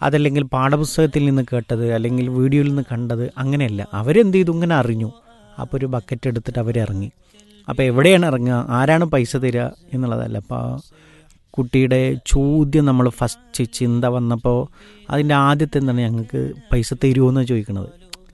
അതല്ലെങ്കിൽ പാഠപുസ്തകത്തിൽ നിന്ന് കേട്ടത് അല്ലെങ്കിൽ വീഡിയോയിൽ നിന്ന് കണ്ടത് അങ്ങനെയല്ല അവരെന്ത് ചെയ്തു ഇങ്ങനെ അറിഞ്ഞു അപ്പോൾ ഒരു ബക്കറ്റ് എടുത്തിട്ട് അവരിറങ്ങി അപ്പോൾ എവിടെയാണ് ഇറങ്ങുക ആരാണ് പൈസ തരിക എന്നുള്ളതല്ല അപ്പോൾ കുട്ടിയുടെ ചോദ്യം നമ്മൾ ഫസ്റ്റ് ചിന്ത വന്നപ്പോൾ അതിൻ്റെ ആദ്യത്തെ എന്താണ് ഞങ്ങൾക്ക് പൈസ തരുമോ എന്ന് ചോദിക്കുന്നത്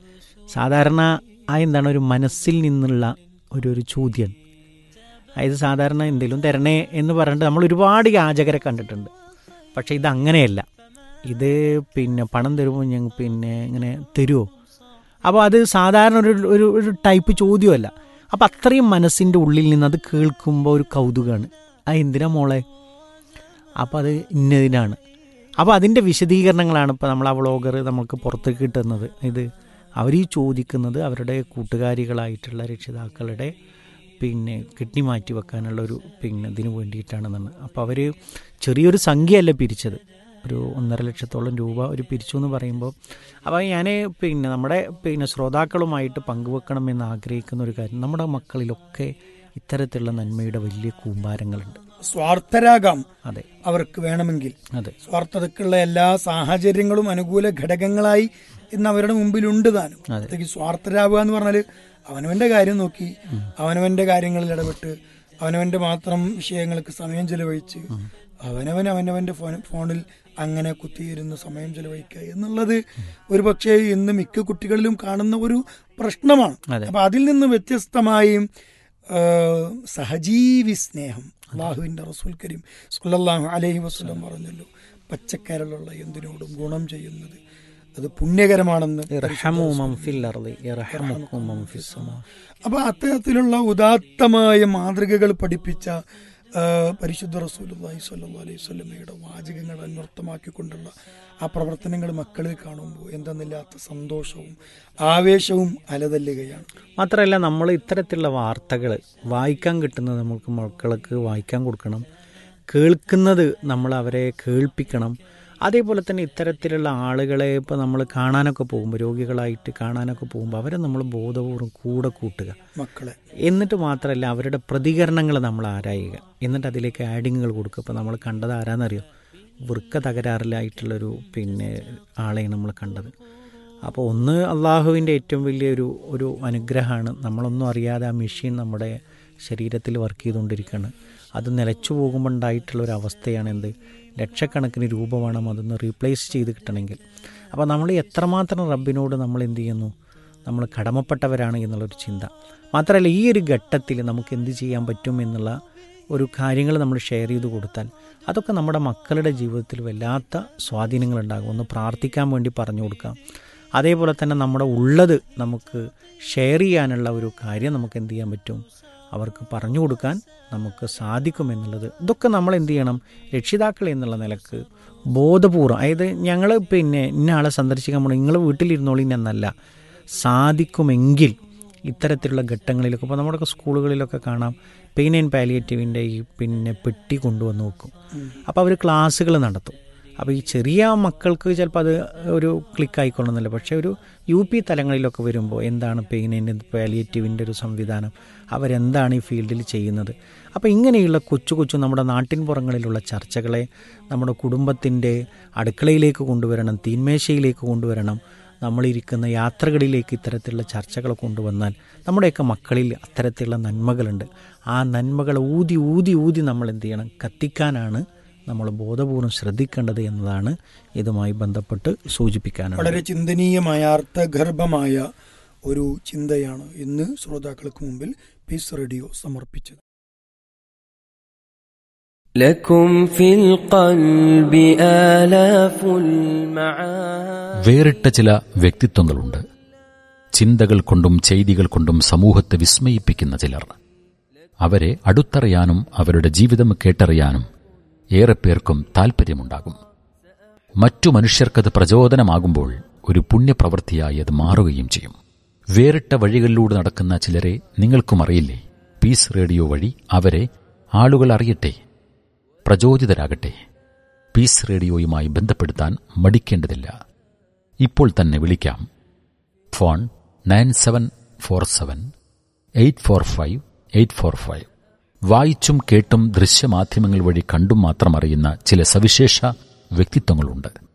സാധാരണ ആ എന്താണ് ഒരു മനസ്സിൽ നിന്നുള്ള ഒരു ഒരു ചോദ്യം അതായത് സാധാരണ എന്തെങ്കിലും തരണേ എന്ന് പറഞ്ഞിട്ട് നമ്മൾ ഒരുപാട് യാചകരെ കണ്ടിട്ടുണ്ട് പക്ഷേ ഇത് അങ്ങനെയല്ല ഇത് പിന്നെ പണം തരുമ്പോൾ ഞങ്ങൾ പിന്നെ ഇങ്ങനെ തരുമോ അപ്പോൾ അത് സാധാരണ ഒരു ഒരു ഒരു ടൈപ്പ് ചോദ്യമല്ല അപ്പം അത്രയും മനസ്സിൻ്റെ ഉള്ളിൽ നിന്ന് അത് കേൾക്കുമ്പോൾ ഒരു കൗതുകമാണ് ആ എന്തിനാ മോളെ അപ്പോൾ അത് ഇന്നതിനാണ് അപ്പോൾ അതിൻ്റെ വിശദീകരണങ്ങളാണ് ഇപ്പോൾ നമ്മൾ ആ വ്ളോഗർ നമുക്ക് പുറത്തേക്ക് കിട്ടുന്നത് ഇത് അവർ ഈ ചോദിക്കുന്നത് അവരുടെ കൂട്ടുകാരികളായിട്ടുള്ള രക്ഷിതാക്കളുടെ പിന്നെ കിഡ്നി മാറ്റി വെക്കാനുള്ള ഒരു പിന്നെ ഇതിന് വേണ്ടിയിട്ടാണെന്നാണ് അപ്പോൾ അവർ ചെറിയൊരു സംഖ്യയല്ല പിരിച്ചത് ഒരു ഒന്നര ലക്ഷത്തോളം രൂപ ഒരു പിരിച്ചു എന്ന് പറയുമ്പോൾ അപ്പോൾ ഞാൻ പിന്നെ നമ്മുടെ പിന്നെ ശ്രോതാക്കളുമായിട്ട് പങ്കുവെക്കണമെന്ന് ആഗ്രഹിക്കുന്ന ഒരു കാര്യം നമ്മുടെ മക്കളിലൊക്കെ ഇത്തരത്തിലുള്ള നന്മയുടെ വലിയ കൂമ്പാരങ്ങളുണ്ട് സ്വാർത്ഥരാകാം അതെ അവർക്ക് വേണമെങ്കിൽ അതെ സ്വാർത്ഥതക്കുള്ള എല്ലാ സാഹചര്യങ്ങളും അനുകൂല ഘടകങ്ങളായി ഇന്ന് അവരുടെ മുമ്പിലുണ്ട് താനും അതെ. അതൊക്കെ സ്വാർത്ഥരാകുക എന്ന് പറഞ്ഞാല് അവനവന്റെ കാര്യം നോക്കി അവനവന്റെ കാര്യങ്ങളിൽ ഇടപെട്ട് അവനവന്റെ മാത്രം വിഷയങ്ങൾക്ക് സമയം ചെലവഴിച്ച് അവനവൻ അവനവന്റെ ഫോൺ- ഫോണിൽ അങ്ങനെ കുത്തിയിരുന്ന് സമയം ചെലവഴിക്കുക എന്നുള്ളത് ഒരു പക്ഷേ ഇന്ന് മിക്ക കുട്ടികളിലും കാണുന്ന ഒരു പ്രശ്നമാണ് അതെ. അപ്പൊ അതിൽ നിന്ന് വ്യത്യസ്തമായി ആ, സഹജീവി സ്നേഹം അള്ളാഹുവിന്റെ റസൂൽ കരീം സുല്ലാഹു അലൈഹി വസ്ലം പറഞ്ഞല്ലോ പച്ചക്കരലുള്ള എന്തിനോടും ഗുണം ചെയ്യുന്നത് അത് പുണ്യകരമാണെന്ന് ഇർഹമു മൻ ഫിൽ അർളി ഇർഹമുക്കും മൻ ഫിസ് സമാ. അപ്പൊ അത്തരത്തിലുള്ള ഉദാത്തമായ മാതൃകകൾ പഠിപ്പിച്ച ആ, പരിശുദ്ധ റസൂലുള്ളാഹി സ്വല്ലല്ലാഹു അലൈഹി വസല്ലമയുടെ വാചകങ്ങൾ അന്വർത്ഥമാക്കിക്കൊണ്ടുള്ള ആ പ്രവർത്തനങ്ങൾ മക്കളിൽ കാണുമ്പോൾ എന്തെന്നില്ലാത്ത സന്തോഷവും ആവേശവും അലതല്ലുകയാണ് മാത്രമല്ല നമ്മൾ ഇത്തരത്തിലുള്ള വാർത്തകൾ വായിക്കാൻ കിട്ടുന്നത് നമ്മൾക്ക് മക്കൾക്ക് വായിക്കാൻ കൊടുക്കണം കേൾക്കുന്നത് നമ്മൾ അവരെ കേൾപ്പിക്കണം അതേപോലെ തന്നെ ഇത്തരത്തിലുള്ള ആളുകളെ ഇപ്പോൾ നമ്മൾ കാണാനൊക്കെ പോകുമ്പോൾ രോഗികളായിട്ട് കാണാനൊക്കെ പോകുമ്പോൾ അവരെ നമ്മൾ ബോധപൂർവ്വം കൂടെ കൂട്ടുക മക്കളെ എന്നിട്ട് മാത്രമല്ല അവരുടെ പ്രതികരണങ്ങൾ നമ്മൾ ആരായുക എന്നിട്ട് അതിലേക്ക് ആഡിങ്ങുകൾ കൊടുക്കുക ഇപ്പോൾ നമ്മൾ കണ്ടത് ആരാന്നറിയോ വൃക്ക തകരാറിലായിട്ടുള്ളൊരു പിന്നെ ആളെയാണ് നമ്മൾ കണ്ടത് അപ്പോൾ ഒന്ന് അള്ളാഹുവിൻ്റെ ഏറ്റവും വലിയൊരു ഒരു അനുഗ്രഹമാണ് നമ്മളൊന്നും അറിയാതെ ആ മെഷീൻ നമ്മുടെ ശരീരത്തിൽ വർക്ക് ചെയ്തുകൊണ്ടിരിക്കുകയാണ് അത് നിലച്ചു പോകുമ്പോൾ ഉണ്ടായിട്ടുള്ള ഒരു അവസ്ഥയാണ് എന്ത് ലക്ഷക്കണക്കിന് രൂപ വേണം അതൊന്ന് റീപ്ലേസ് ചെയ്ത് കിട്ടണമെങ്കിൽ അപ്പോൾ നമ്മൾ എത്രമാത്രം റബ്ബിനോട് നമ്മൾ എന്ത് ചെയ്യുന്നു നമ്മൾ കടമപ്പെട്ടവരാണ് എന്നുള്ളൊരു ചിന്ത മാത്രമല്ല ഈ ഒരു ഘട്ടത്തിൽ നമുക്ക് എന്ത് ചെയ്യാൻ പറ്റും എന്നുള്ള ഒരു കാര്യങ്ങൾ നമ്മൾ ഷെയർ ചെയ്ത് കൊടുത്താൽ അതൊക്കെ നമ്മുടെ മക്കളുടെ ജീവിതത്തിൽ വല്ലാത്ത സ്വാധീനങ്ങളുണ്ടാകും ഒന്ന് പ്രാർത്ഥിക്കാൻ വേണ്ടി പറഞ്ഞു കൊടുക്കാം അതേപോലെ തന്നെ നമ്മുടെ ഉള്ളത് നമുക്ക് ഷെയർ ചെയ്യാനുള്ള ഒരു കാര്യം നമുക്ക് എന്ത് ചെയ്യാൻ പറ്റും അവർക്ക് പറഞ്ഞു കൊടുക്കാൻ നമുക്ക് സാധിക്കുമെന്നുള്ളത് ഇതൊക്കെ നമ്മൾ എന്ത് ചെയ്യണം രക്ഷിതാക്കൾ എന്നുള്ള നിലക്ക് ബോധപൂർവ്വം അതായത് ഞങ്ങൾ പിന്നെ ഇന്ന ആളെ സന്ദർശിക്കാൻ പോകണം നിങ്ങൾ വീട്ടിലിരുന്നോളി എന്നല്ല സാധിക്കുമെങ്കിൽ ഇത്തരത്തിലുള്ള ഘട്ടങ്ങളിലൊക്കെ ഇപ്പോൾ നമ്മുടെ സ്കൂളുകളിലൊക്കെ കാണാം പെയിൻ ആൻഡ് പാലിയേറ്റീവിൻ്റെ ഈ പിന്നെ പെട്ടി കൊണ്ടുവന്ന് വെക്കും അപ്പോൾ അവർ ക്ലാസ്സുകൾ നടത്തും അപ്പോൾ ഈ ചെറിയ മക്കൾക്ക് ചിലപ്പോൾ അത് ഒരു ക്ലിക്ക് ആയിക്കൊള്ളുന്നില്ല പക്ഷേ ഒരു യു പി തലങ്ങളിലൊക്കെ വരുമ്പോൾ എന്താണ് പെയിൻ ആൻഡ് പാലിയേറ്റീവിൻ്റെ ഒരു സംവിധാനം അവരെന്താണ് ഈ ഫീൽഡിൽ ചെയ്യുന്നത് അപ്പോൾ ഇങ്ങനെയുള്ള കൊച്ചു കൊച്ചു നമ്മുടെ നാട്ടിൻപുറങ്ങളിലുള്ള ചർച്ചകളെ നമ്മുടെ കുടുംബത്തിൻ്റെ അടുക്കളയിലേക്ക് കൊണ്ടുവരണം തീന്മേശയിലേക്ക് കൊണ്ടുവരണം നമ്മളിരിക്കുന്ന യാത്രകളിലേക്ക് ഇത്തരത്തിലുള്ള ചർച്ചകൾ കൊണ്ടുവന്നാൽ നമ്മുടെയൊക്കെ മക്കളിൽ അത്തരത്തിലുള്ള നന്മകളുണ്ട് ആ നന്മകൾ ഊതി ഊതി ഊതി നമ്മൾ എന്ത് ചെയ്യണം കത്തിക്കാനാണ് നമ്മൾ ബോധപൂർവ്വം ശ്രദ്ധിക്കേണ്ടത് എന്നതാണ് ഇതുമായി ബന്ധപ്പെട്ട് സൂചിപ്പിക്കാനുള്ളത് വളരെ ചിന്തനീയമായ അർത്ഥഗർഭമായ ഒരു ചിന്തയാണ് ഇന്ന് ശ്രോതാക്കൾക്ക് മുമ്പിൽ പീസ് റേഡിയോ സമർപ്പിച്ചത് لكم في القلب آلاف المعاني വേറിട്ട ചില വ്യക്തിത്വങ്ങളുണ്ട് ചിന്തകൾ കൊണ്ടും ചെയ്തികൾ കൊണ്ടും സമൂഹത്തെ വിസ്മയിപ്പിക്കുന്ന ചിലർ അവരെ അടുത്തറിയാനും അവരുടെ ജീവിതം കേട്ടറിയാനും ഏറെ പേർക്കും താൽപ്പര്യമുണ്ടാകും മറ്റു മനുഷ്യർക്കത് പ്രചോദനമാകുമ്പോൾ ഒരു പുണ്യപ്രവൃത്തിയായി അത് മാറുകയും ചെയ്യും വേറിട്ട വഴികളിലൂടെ നടക്കുന്ന ചിലരെ നിങ്ങൾക്കും അറിയില്ലേ പീസ് റേഡിയോ വഴി അവരെ ആളുകൾ അറിയട്ടെ പ്രചോദിതരാകട്ടെ പീസ് റേഡിയോയുമായി ബന്ധപ്പെടുത്താൻ മടിക്കേണ്ടതില്ല ഇപ്പോൾ തന്നെ വിളിക്കാം phone nine seven four seven eight four five eight four five വായിച്ചും കേട്ടും ദൃശ്യമാധ്യമങ്ങൾ വഴി കണ്ടും മാത്രം അറിയുന്ന ചില സവിശേഷ വ്യക്തിത്വങ്ങളുണ്ട്